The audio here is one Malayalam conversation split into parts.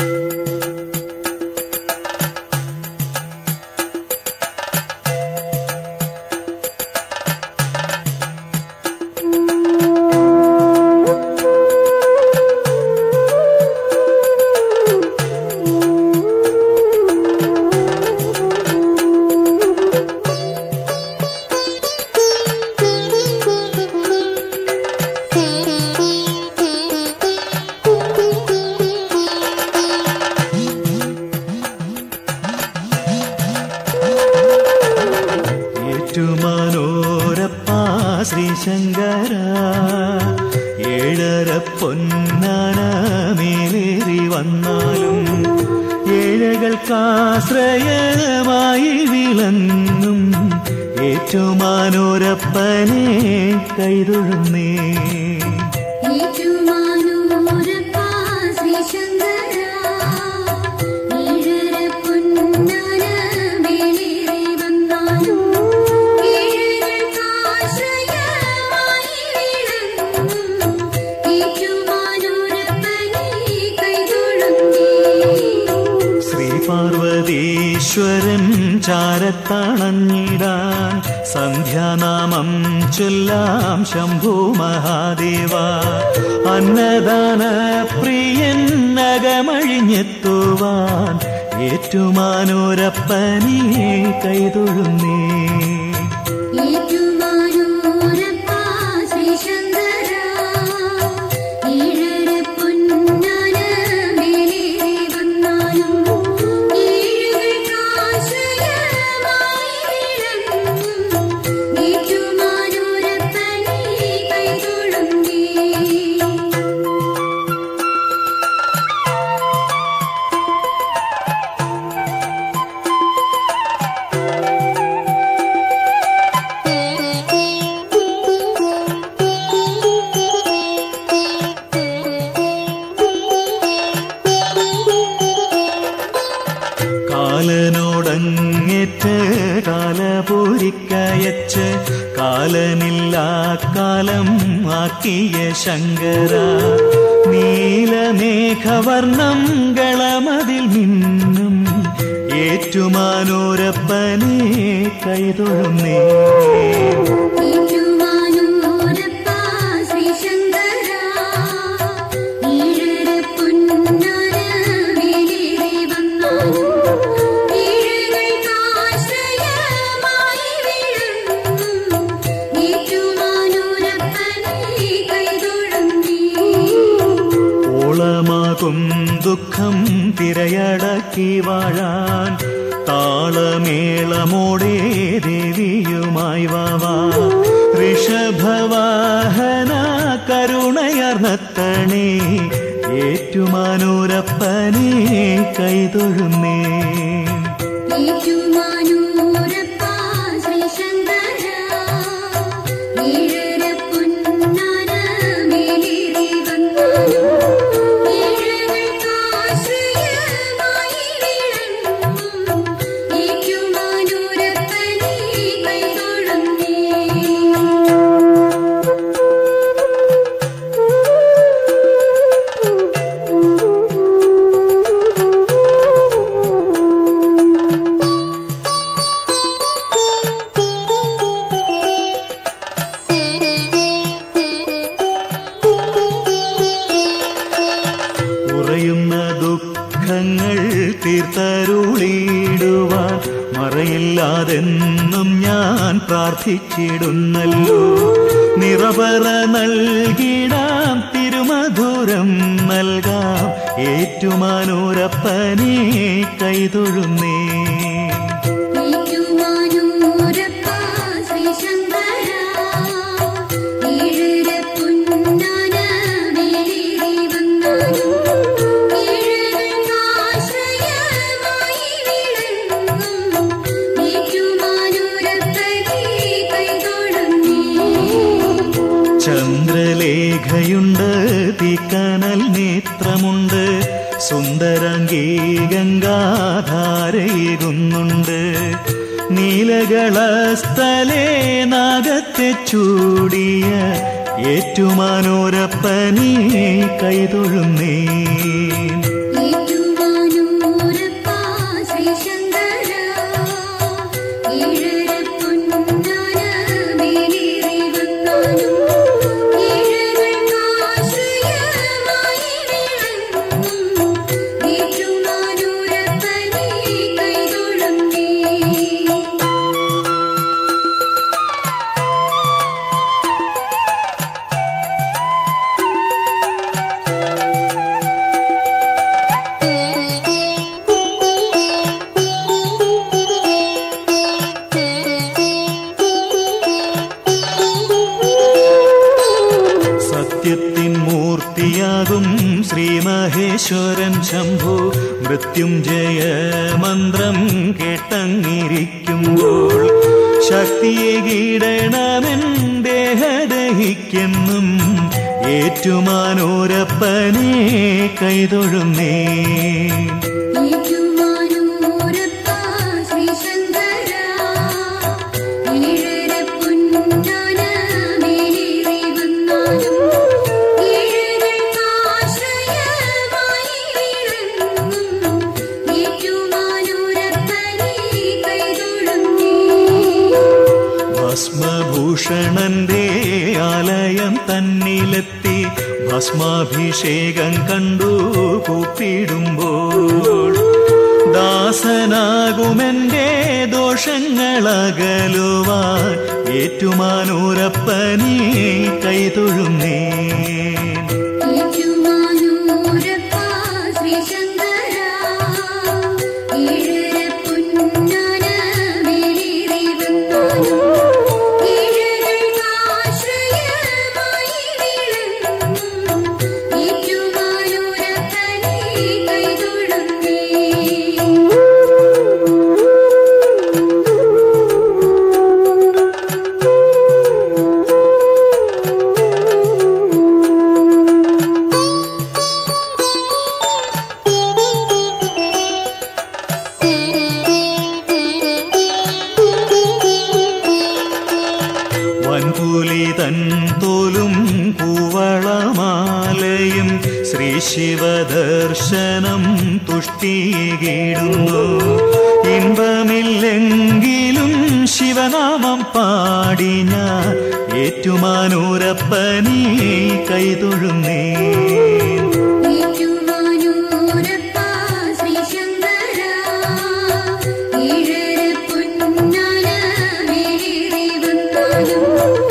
ഏറ്റുമാനോരപ്പ ശ്രീശങ്കര ഏഴര പൊന്നാന മേലേറി വന്നാലും ഏഴകൾക്കാശ്രയമായി വിളങ്ങും ഏറ്റുമാനോരപ്പനെ കൈതൊഴുന്നേ ഏറ്റുമാനൂരപ്പ ശ്രീശങ്കര ഏഴര പൊന്നാന മേലേറി വന്നാലും ഏഴകൾക്കാശ്രയമായി വിളങ്ങും ഏറ്റുമാനൂരപ്പനെ കൈതൊഴുന്നേ ശ്രീ പാർവതീശ്വരൻ ചാരത്തണഞ്ഞിടാൻ സന്ധ്യാനാമം ചൊല്ലാം ശംഭു മഹാദേവ അന്നദാന പ്രിയൻ നഗമഴിഞ്ഞെത്തുവാൻ ഏറ്റുമാനോരപ്പനെ കൈതൊഴുന്നേ ഏറ്റുമാനൂരപ്പ ശ്രീശങ്കര ഏഴര പൊന്നാന മേലേറി വന്നാലും ഏഴുകൾക്കാശ്രയമായി വിളങ്ങും ഏറ്റുമാനൂരപ്പനെ കൈതൊഴുന്നേ കാലനോടങ്ങേറ്റ് കാലപൂരിക്കയച്ച് കാലനില്ലാ കാലം ആക്കിയ ശങ്കര നീലമേഘവർണം കളമതിൽ മിന്നും ഏറ്റുമാനോരപ്പനെ കൈതൊഴുന്നേ ഏറ്റുമാനൂരപ്പ ശ്രീശങ്കര ഏഴര പൊന്നാന മേലേറി വന്നാലും ഏഴുകൾക്കാശ്രയമായി വിളങ്ങും ഏറ്റുമാനൂരപ്പനെ കൈതൊഴുന്നേ ഓളമാകും ദുഃഖം തിരയടക്കി വാഴാൻ താളമേളമോടെ ദേവിയുമായി വാവാ ഋഷഭവാഹന കരുണയർന്നത്തണേ ഏറ്റുമാനൂരപ്പനെ കൈതൊഴുന്നേ ഏറ്റുമാനൂരപ്പ ശ്രീശങ്കര ഏഴര പൊന്നാന മേലേറി വന്നാലും ഏഴുകൾക്കാശ്രയമായി വിളങ്ങും ഏറ്റുമാനൂരപ്പനെ കൈതൊഴുന്നേ ഉറയുന്ന ദുഃഖങ്ങൾ തീർത്തരുളിയിടുവാൻ മറയില്ലാതെന്നും ഞാൻ പ്രാർത്ഥിച്ചിടുന്നല്ലോ നിറപറ നൽകിടാം തിരുമധുരം നൽകാം ഏറ്റുമാനൂരപ്പനെ കൈതൊഴുന്നേ ഏറ്റുമാനൂരപ്പ ശ്രീശങ്കര ഏഴര പൊന്നാന മേലേറി വന്നാലും ഏഴുകൾക്കാശ്രയമായി വിളങ്ങും ഏറ്റുമാനൂരപ്പനെ കൈതൊഴുന്നേ ചന്ദ്രലേഖയുണ്ട് തീക്കനൽ നേത്രമുണ്ട് സുന്ദരാംഗീ ഗംഗാധാരയേകുന്നുണ്ട് നീലകളസ്ഥലേ നാഗത്തെ ചൂടിയ ഏറ്റുമാനോരപ്പനെ കൈതൊഴുന്നേ ഏറ്റുമാനൂരപ്പ ശംഭു മൃത്യുഞ്ജയ മന്ത്രം കേട്ടങ്ങിരിക്കുമ്പോൾ ശക്തിയെ കീടണമെൻ ദേഹദഹിക്കെന്നും ഏറ്റുമാനോരപ്പനെ കൈതൊഴുന്നേ ഏറ്റുമാനൂരപ്പ ശ്രീശങ്കര ഏഴര പൊന്നാന മേലേറി വന്നാലും ഏഴകൾക്കാശ്രയമായി വിളങ്ങും ഏറ്റുമാനൂരപ്പനെ കൈതൊഴുന്നേ ഭസ്മഭൂഷണന്റെ ആലയം തന്നിലെത്തി ഭസ്മാഭിഷേകം കണ്ടു കൂപ്പിടുമ്പോൾ ദാസനാകുമെന്റെ ദോഷങ്ങളകലുവാൻ ഏറ്റുമാനൂരപ്പനെ കൈതൊഴുന്നേ ഏറ്റുമാനൂരപ്പ ശ്രീശങ്കര ഏഴര പൊന്നാന മേലേറി വന്നാലും ഏഴകൾക്കാശ്രയമായി വിളങ്ങും ഏറ്റുമാനൂരപ്പനെ കൈതൊഴുന്നേ വൻപുലി തൻ തോലും കൂവളമാലയും ശ്രീ ശിവദർശനം തുഷ്ടിയിടുന്നു ഇമ്പമില്ലെങ്കിലും ശിവനാമം പാടി ഞാൻ ഏറ്റുമാനൂരപ്പനെ കൈതൊഴുന്നേ ഏറ്റുമാനൂരപ്പ ശ്രീശങ്കര ഏഴര പൊന്നാന മേലേറി വന്നാലും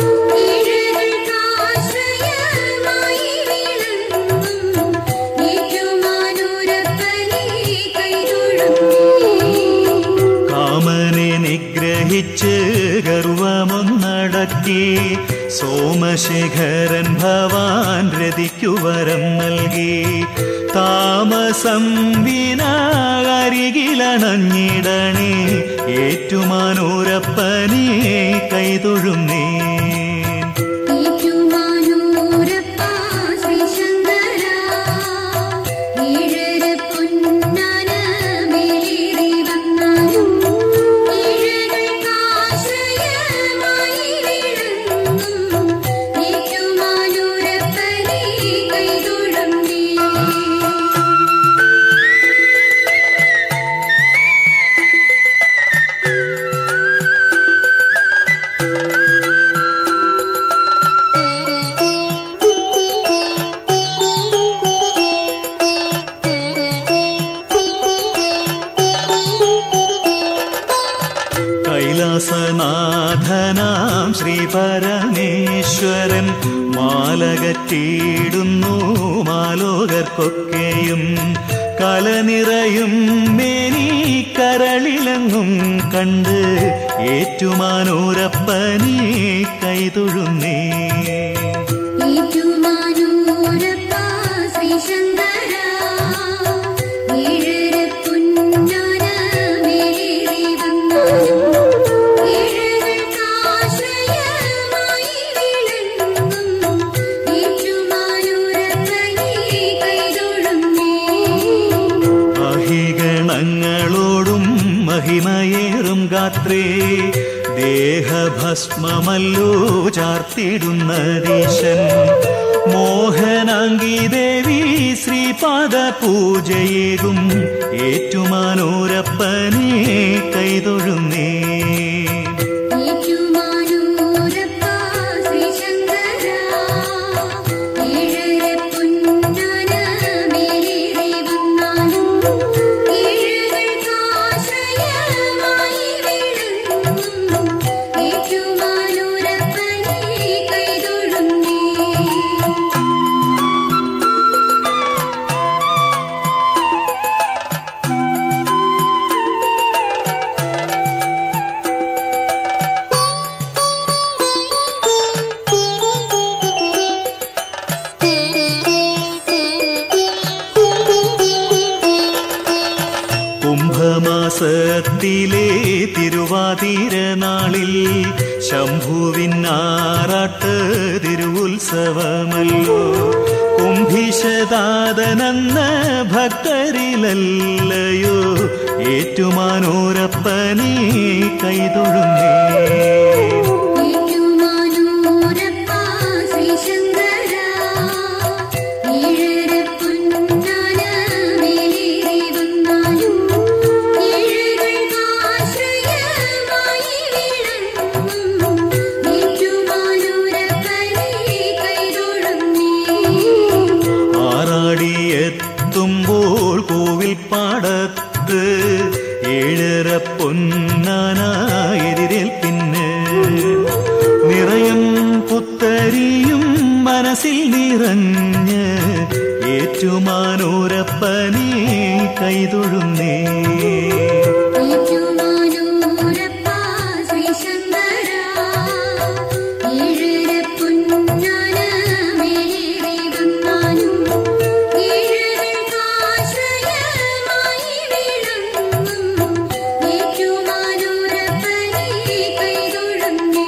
ഏഴകൾക്കാശ്രയമായി വിളങ്ങും ഏറ്റുമാനൂരപ്പനെ കൈതൊഴുന്നേ കാമനെ നിഗ്രഹിച്ച് ഗർവമൊന്നടക്കി സോമശേഖരൻ ഭവാൻ രതിക്കുവരം നൽകി താമസം വിനാകരികിലണഞ്ഞിടണേ ഏറ്റുമാനൂരപ്പനെ കൈതൊഴുന്നേ ഏറ്റുമാനൂരപ്പ ശ്രീശങ്കര ഏഴര പൊന്നാന മേലേറി വന്നാലും ഏഴകൾക്കാശ്രയമായി വിളങ്ങും ഏറ്റുമാനൂരപ്പനെ കൈതൊഴുന്നേ കൈലാസനാഥനാം ശ്രീ പരമേശ്വരൻ മാലകറ്റിയിടുന്നു മാലോകർക്കൊക്കെയും കലനിറയും മേനി കരളിലെങ്ങും കണ്ട് ഏറ്റുമാനൂരപ്പനെ കൈതൊഴുന്നേ ഏറ്റുമാനൂരപ്പ ശ്രീശങ്കര ഏഴര പൊന്നാന മേലേറി വന്നാലും ഏഴകൾക്കാശ്രയമായി വിളങ്ങും ഏറ്റുമാനൂരപ്പനെ കൈതൊഴുന്നേ അഹിഗണങ്ങളോടും മഹിമയേറും ഗാത്രേ ദേഹഭസ്മമല്ലോ ചാർത്തിടുന്നതീശൻ മോഹനാംഗി ദേവി ശ്രീപാദ പൂജയേകും ഏറ്റുമാനൂരപ്പനെ കൈതൊഴുന്നേ ഏറ്റുമാനൂരപ്പ ശ്രീശങ്കര ഏഴര പൊന്നാന മേലേറി വന്നാലും ഏഴകൾക്കാശ്രയമായി വിളങ്ങും ഏറ്റുമാനൂരപ്പനെ കൈതൊഴുന്നേ ും മാസത്തിലെ തിരുവാതിര നാളിൽ ശംഭുവിനാറാട്ട് തിരുവുത്സവമല്ലോ കുംഭിശദാതനെന്ന ഭക്തരിലല്ലയോ ഏറ്റുമാനോരപ്പനെ കൈതൊഴുന്നേ ഏറ്റുമാനൂരപ്പ ശ്രീശങ്കര ഏഴര പൊന്നാന മേലേറി വന്നാലും ഏഴകൾക്കാശ്രയമായി വിളങ്ങും ഏറ്റുമാനൂരപ്പനെ കൈതൊഴുന്നേ ആറാടിയെത്തുമ്പോൾ കോവിൽ പാടത്ത് ഏഴര പൊന്നാനായെതിരേൽപ്പിന് നിറയും പുത്തരിയും മനസ്സിൽ നിറഞ്ഞ് ഏറ്റുമാനൂരപ്പനെ കൈതൊഴുന്നേ ഏറ്റുമാനൂരപ്പ ശ്രീശങ്കര ഏഴര പൊന്നാന മേലേറി വന്നാലും ഏഴകൾക്കാശ്രയമായി വിളങ്ങും ഏറ്റുമാനൂരപ്പനെ കൈതൊഴുന്നേ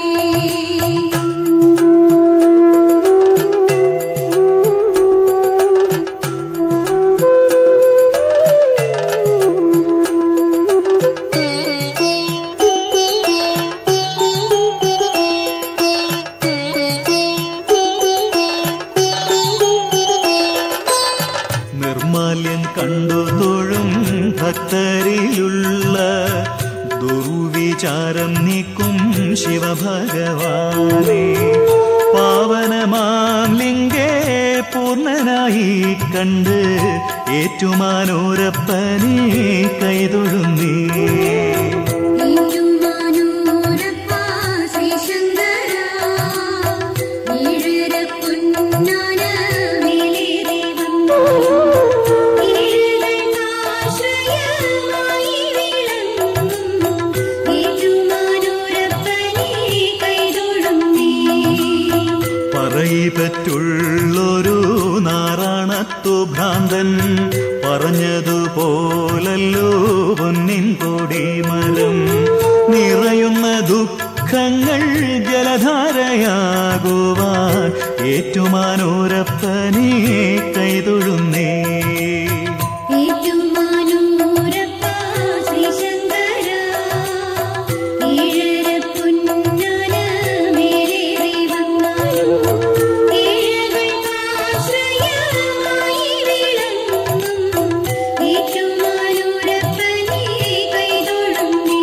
നിർമാല്യം കണ്ടു തൊഴും ഭക്തരിലുള്ള ദുർവിചാരം നീക്കും ശിവഭഗവാനെ പാവനമാം ലിംഗേ പൂർണ്ണനായി കണ്ട് ഏറ്റുമാനോരപ്പനെ കൈതൊഴുന്നേ ഏറ്റുമാനൂരപ്പ ശ്രീശങ്കര ഏഴര പൊന്നാന മേലേറി വന്നാലും ഏഴകൾക്കാശ്രയമായി വിളങ്ങും ഏറ്റുമാനൂരപ്പനെ കൈതൊഴുന്നേ പറയിപ്പറ്റുള്ളൊരു നാറാണത്തു ഭ്രാന്തൻ പറഞ്ഞതുപോലല്ലോ പൊന്നിൻ കൊടിമരം നിറയുന്ന ദുഃഖങ്ങൾ ജലധാരയാകുവാൻ ഏറ്റുമാനോരപ്പനെ കൈതൊഴുന്നേ ഏറ്റുമാനൂരപ്പ ശ്രീശങ്കര ഏഴര പൊന്നാന മേലേറി വന്നാലും ഏഴകൾക്കാശ്രയമായി വിളങ്ങും ഏറ്റുമാനൂരപ്പനെ കൈതൊഴുന്നേ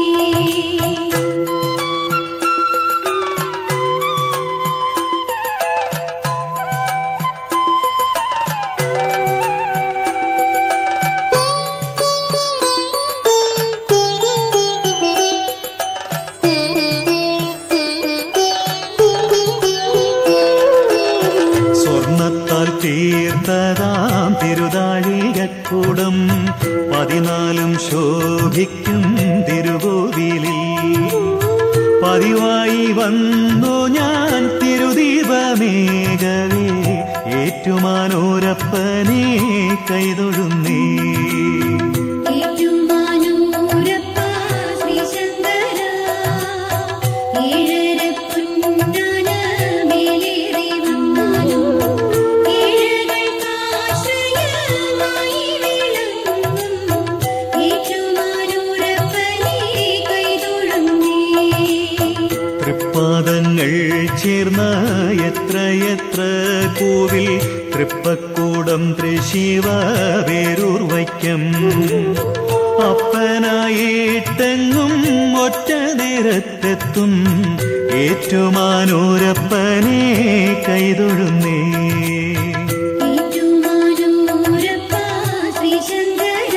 സ്വർണത്താൽ തീർത്തതാം തിരുതാഴികക്കൂടം പതിനാലും ശോഭിക്കും തിരുകോവിലിൽ പതിവായി വന്നു ഞാൻ തിരുദീപമേകവേ ഏറ്റുമാനോരപ്പനെ കൈതൊഴുന്നേ ഏറ്റുമാനൂരപ്പ ശ്രീശങ്കര ഏഴര പൊന്നാന മേലേറി വന്നാലും ഏഴകൾക്കാശ്രയമായി വിളങ്ങും ഏറ്റുമാനൂരപ്പനെ കൈതൊഴുന്നേ തൃപ്പാദങ്ങൾ ചേർന്ന എത്രയെത്ര കോവിൽ തൃപ്പക്കൂടം തൃശിവ വേരൂർ വയ്ക്കും അപ്പനായിട്ടെങ്ങും ഒറ്റ നേരത്തെത്തും ഏറ്റുമാനൂരപ്പനെ കൈതൊഴുന്നേ ഏറ്റുമാനൂരപ്പ ശ്രീശങ്കര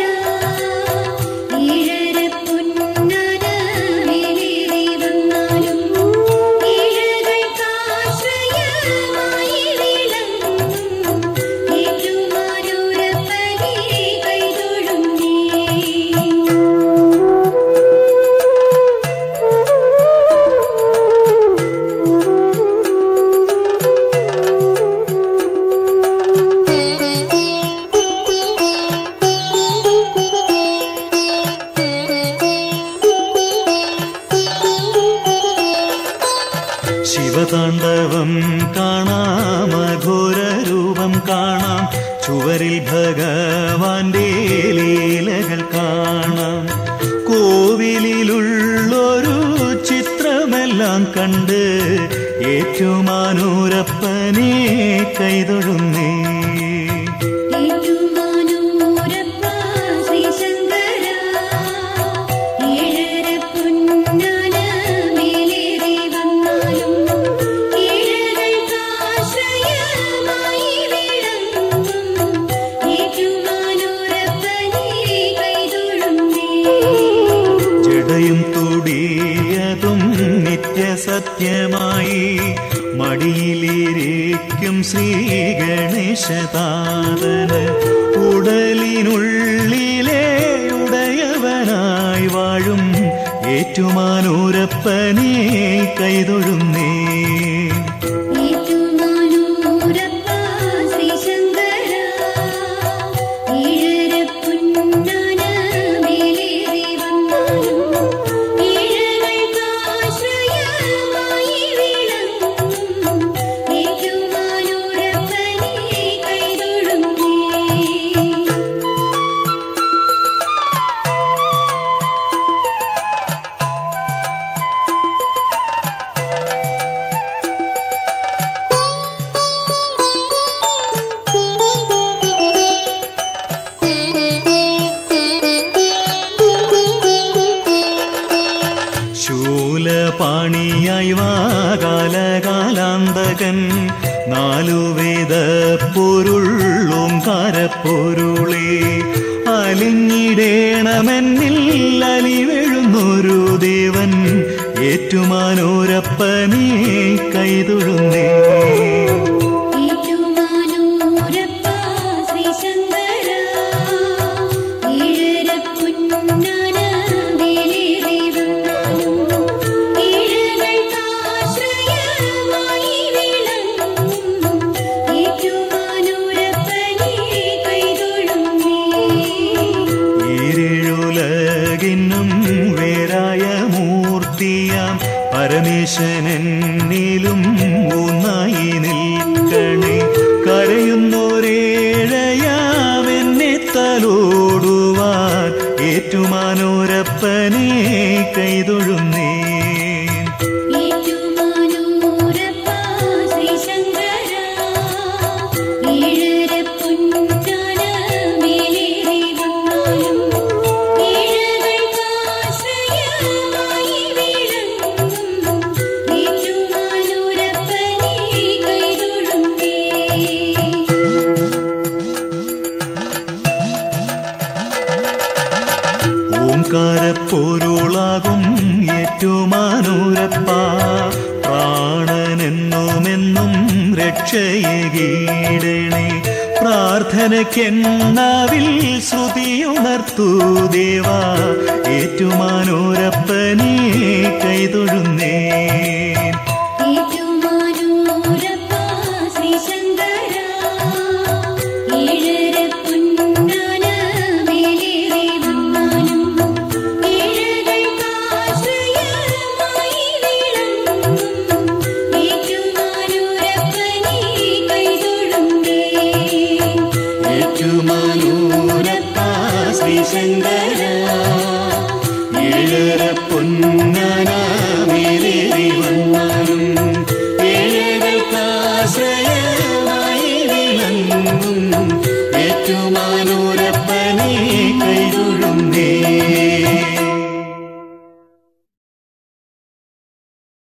ഏഴര പൊന്നാന മേലേറി വന്നാലും ഏഴകൾക്കാശ്രയമായി വിളങ്ങും ഏറ്റുമാനൂരപ്പനെ കൈതൊഴുന്നേ ും ശിവതാണ്ഡവം കാണാം അഘോരരൂപം കാണാം ചുവരിൽ ഭഗവാന്റെ ലീലകൾ കാണാം കോവിലിലുള്ളൊരു ചിത്രമെല്ലാം കണ്ട് ഏറ്റുമാനൂരപ്പനെ കൈതൊഴുന്നേ ഏറ്റുമാനൂരപ്പ ശ്രീശങ്കര ഏഴര പൊന്നാന മേലേറി വന്നാലും ഏഴകൾക്കാശ്രയമായി വിളങ്ങും ഏറ്റുമാനൂരപ്പനെ കൈതൊഴുന്നേ ജടയും തുടിയതും നിത്യസത്യമായി മടിയിലിരിക്കും ശ്രീ ഗണേശതാതന് ഉടലിനുള്ളിലെ ഉടയവനായി വാഴും ഏറ്റുമാനൂരപ്പനെ കൈതൊഴുന്നേ ഏറ്റുമാനൂരപ്പ ശ്രീശങ്കര ഏഴര പൊന്നാന മേലേറി വന്നാലും ഏഴകൾക്കാശ്രയമായി വിളങ്ങും ഏറ്റുമാനൂരപ്പനെ കൈതൊഴുന്നേ ശൂലപാണിയായി വാകാലകാലാന്തകൻ നാലു വേദ പൊരുളും കാരപ്പൊരുളേ അലിഞ്ഞിടേണമെന്നിൽ അലിവെഴുന്നൊരു ദേവൻ ഏറ്റുമാനോരപ്പനെ കൈതൊഴുന്നേ ഏറ്റുമാനൂരപ്പ ശ്രീശങ്കര ഏഴര പൊന്നാന മേലേറി വന്നാലും ഏഴകൾക്കാശ്രയമായി വിളങ്ങും ഏറ്റുമാനൂരപ്പനെ കൈതൊഴുന്നേ ഈരേഴുലകിന്നും വേറായ മൂർത്തിയാം പരമേശനെന്നിലും ഒന്നായി നിൽക്കണേ കരയുന്നോരേഴയാമെന്നെ തലോടുവാൻ ഏറ്റുമാനോരപ്പനെ കൈതൊഴുന്നേ ഏറ്റുമാനൂരപ്പ ശ്രീശങ്കര ഏഴര പൊന്നാന മേലേറി വന്നാലും ഏഴകൾക്കാശ്രയമായി വിളങ്ങും ഏറ്റുമാനൂരപ്പനെ കൈതൊഴുന്നേ ഓംകാരപ്പൊരുളാകും ഏറ്റുമാനൂരപ്പ പ്രാണനെന്നുമെന്നും രക്ഷയകീടണേ പ്രാർത്ഥനയ്ക്കെന്നാവിൽ ശ്രുതിയുണർത്തൂ ദേവ ഏറ്റുമാനൂരപ്പനെ കൈതൊഴുന്നേ ഏറ്റുമാനൂരപ്പ ശ്രീശങ്കര ഏഴര പൊന്നാന മേലേറി വന്നാലും ഏഴകൾക്കാശ്രയമായി വിളങ്ങും ഏറ്റുമാനൂരപ്പനെ കൈതൊഴുന്നേ ഏറ്റുമാനൂരപ്പ ശ്രീശങ്കര ഏഴര